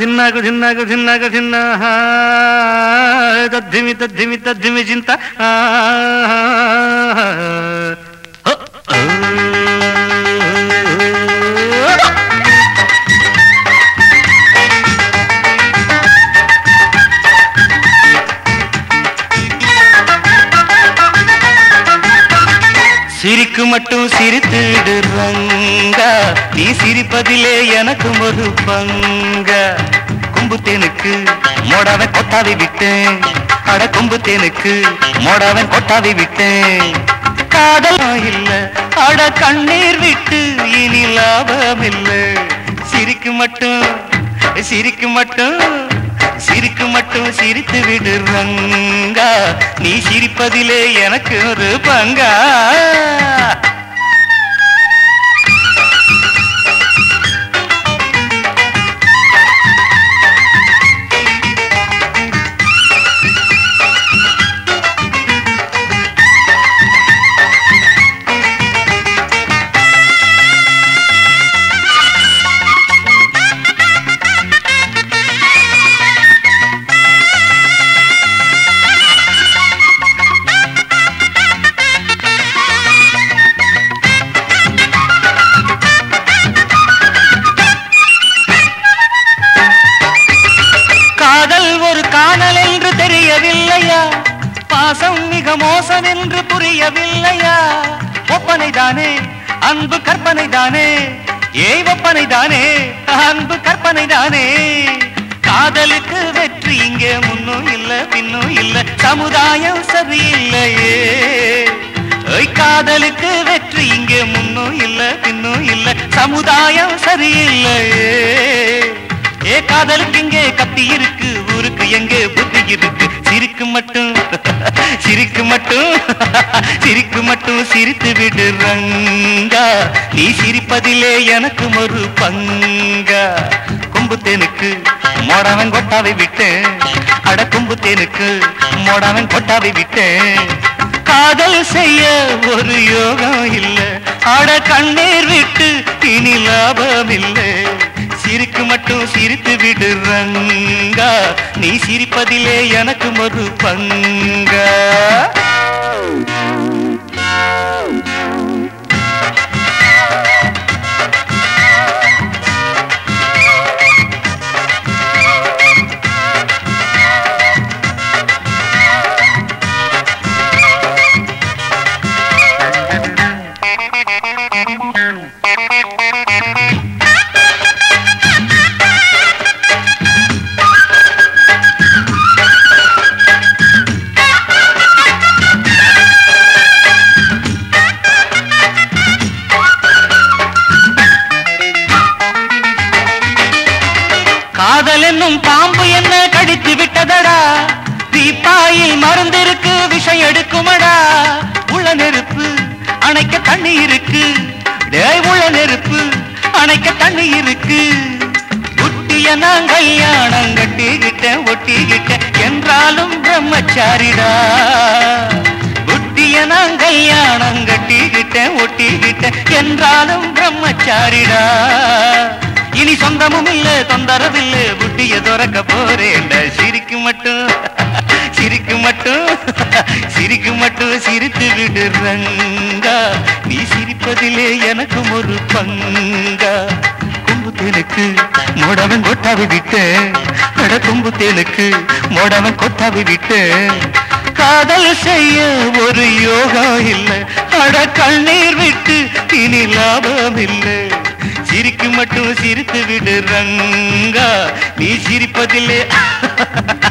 ధిన్నాకు ధిన్నాకు ధిన్నాకు ధిన్నా తద్ధిమి తద్ధిమి తద్ధిమి చింత ఆ, ఓ, ఓ. சிரிக்கு மட்டும் சிரித்துடு ரங்கா நீ சிரிப்பதிலே எனக்கு ஒரு பங்க கும்பு தேனுக்கு மோடாவன் கொட்டாவி விட்டேன் அட கும்பு தேனுக்கு மோடாவன் கொட்டாவி விட்டேன் காதல் இல்ல அட கண்ணீர் விட்டு இனி லாபம் இல்ல சிரிக்கு மட்டும் சிரிக்கு மட்டும் சிரிக்கு மட்டும் சிரித்து விடு ரங்கா நீ சிரிப்பதிலே எனக்கு ஒரு பங்கா காதல் ஒரு காணல் என்று தெரியவில்லையா பாசம் மிக மோசம் என்று புரியவில்லையா ஒப்பனை தானே அன்பு கற்பனை தானே ஏய் ஒப்பனை தானே அன்பு கற்பனை தானே காதலுக்கு வெற்றி இங்க முன்னும் இல்ல பின்னும் இல்ல சமுதாயம் சரியில்லையே ஓய் காதலுக்கு வெற்றி இங்க முன்னும் இல்ல பின்னும் இல்ல சமுதாயம் சரியில்லையே ஏ காதலுக்கு இங்கே கத்தி இருக்கு ஊருக்கு எங்கே புத்தி இருக்கு சிரிக்கு மட்டும் சிரிக்கு மட்டும் சிரிக்கு மட்டும் சிரித்து விடு ரங்கா நீ சிரிப்பதிலே எனக்கு ஒரு பங்கா கொம்பு தேனுக்கு மோடாவன் கொட்டாவை விட்டேன் அட கொம்பு தேனுக்கு மோடாவன் கொட்டாவை விட்டேன் காதல் செய்ய ஒரு யோகம் இல்ல அட கண்ணீர் விட்டு இனி லாபம் இல்லை சிரிக்கு மட்டும் சிரித்து விடு ரங்கா நீ சிரிப்பதிலே எனக்கு ஒரு பங்கா காதல் என்னும் பாம்பு என்ன கடித்து விட்டதடா தீப்பாயில் மருந்திருக்கு விஷம் எடுக்குமடா உள்ள நெருப்பு அணைக்க தண்ணி இருக்கு டேய் உள்ள நெருப்பு அணைக்க தண்ணி இருக்கு குட்டிய நான் கல்யாணம் கட்டிக்கிட்ட ஒட்டிக்கிட்ட என்றாலும் பிரம்மச்சாரிடா குட்டிய நான் கல்யாணம் கட்டிக்கிட்ட ஒட்டிக்கிட்ட என்றாலும் பிரம்மச்சாரிடா இனி சொந்தமும் இல்ல தொந்தரவில்ல புட்டிய துறக்க போறேன்டா சிரிக்கு மட்டும் சிரிக்கு மட்டும் சிரிக்கு மட்டும் சிரித்து விடு ரங்கா நீ சிரிப்பதிலே எனக்கும் ஒரு பங்கா கொம்பு தேனுக்கு மோடவன் கொட்டாவி விட்டேன் அட கொம்பு தேனுக்கு மோடவன் கொட்டாவி விட்டேன் காதல் செய்ய ஒரு யோகா இல்ல அட கண்ணீர் விட்டு இனி லாபம் இல்லை சிரிக்கு மட்டும் சிரித்து விடு ரங்கா நீ சிரிப்பதில்லை